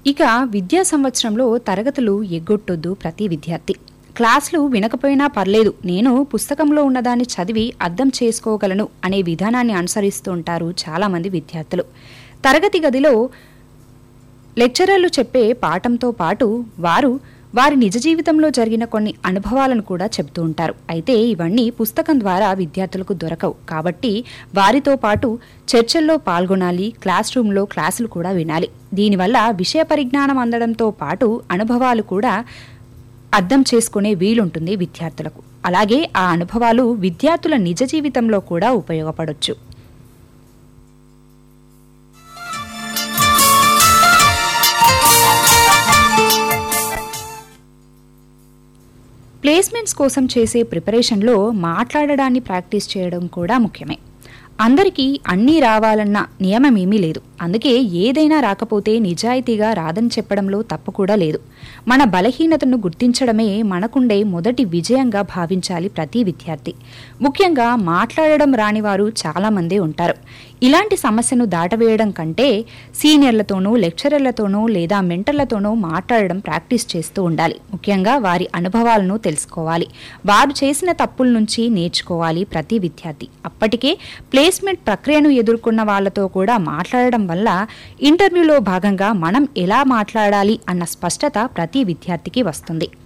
ఇక విద్యా సంవత్సరంలో తరగతులు ఎగ్గొట్టొద్దు ప్రతి విద్యార్థి క్లాసులు వినకపోయినా పర్లేదు నేను పుస్తకంలో ఉన్నదాన్ని చదివి అర్థం చేసుకోగలను అనే విధానాన్ని అనుసరిస్తూ ఉంటారు చాలామంది విద్యార్థులు తరగతి గదిలో లెక్చరర్లు చెప్పే పాఠంతో పాటు వారు వారి నిజ జీవితంలో జరిగిన కొన్ని అనుభవాలను కూడా చెబుతూ ఉంటారు అయితే ఇవన్నీ పుస్తకం ద్వారా విద్యార్థులకు దొరకవు కాబట్టి వారితో పాటు చర్చల్లో పాల్గొనాలి క్లాస్ రూమ్లో క్లాసులు కూడా వినాలి దీనివల్ల విషయ పరిజ్ఞానం అందడంతో పాటు అనుభవాలు కూడా అర్థం చేసుకునే వీలుంటుంది విద్యార్థులకు అలాగే ఆ అనుభవాలు విద్యార్థుల నిజ జీవితంలో కూడా ఉపయోగపడొచ్చు ప్లేస్మెంట్స్ కోసం చేసే ప్రిపరేషన్లో మాట్లాడడాన్ని ప్రాక్టీస్ చేయడం కూడా ముఖ్యమే అందరికీ అన్నీ రావాలన్న నియమం ఏమీ లేదు అందుకే ఏదైనా రాకపోతే నిజాయితీగా రాదని చెప్పడంలో తప్పు కూడా లేదు మన బలహీనతను గుర్తించడమే మనకుండే మొదటి విజయంగా భావించాలి ప్రతి విద్యార్థి ముఖ్యంగా మాట్లాడడం రాని వారు చాలామందే ఉంటారు ఇలాంటి సమస్యను దాటవేయడం కంటే సీనియర్లతోనూ లెక్చరర్లతోనూ లేదా మెంటర్లతోనూ మాట్లాడడం ప్రాక్టీస్ చేస్తూ ఉండాలి ముఖ్యంగా వారి అనుభవాలను తెలుసుకోవాలి వారు చేసిన తప్పుల నుంచి నేర్చుకోవాలి ప్రతి విద్యార్థి అప్పటికే ప్లేస్మెంట్ ప్రక్రియను ఎదుర్కొన్న వాళ్ళతో కూడా మాట్లాడడం వల్ల ఇంటర్వ్యూలో భాగంగా మనం ఎలా మాట్లాడాలి అన్న స్పష్టత ప్రతి విద్యార్థికి వస్తుంది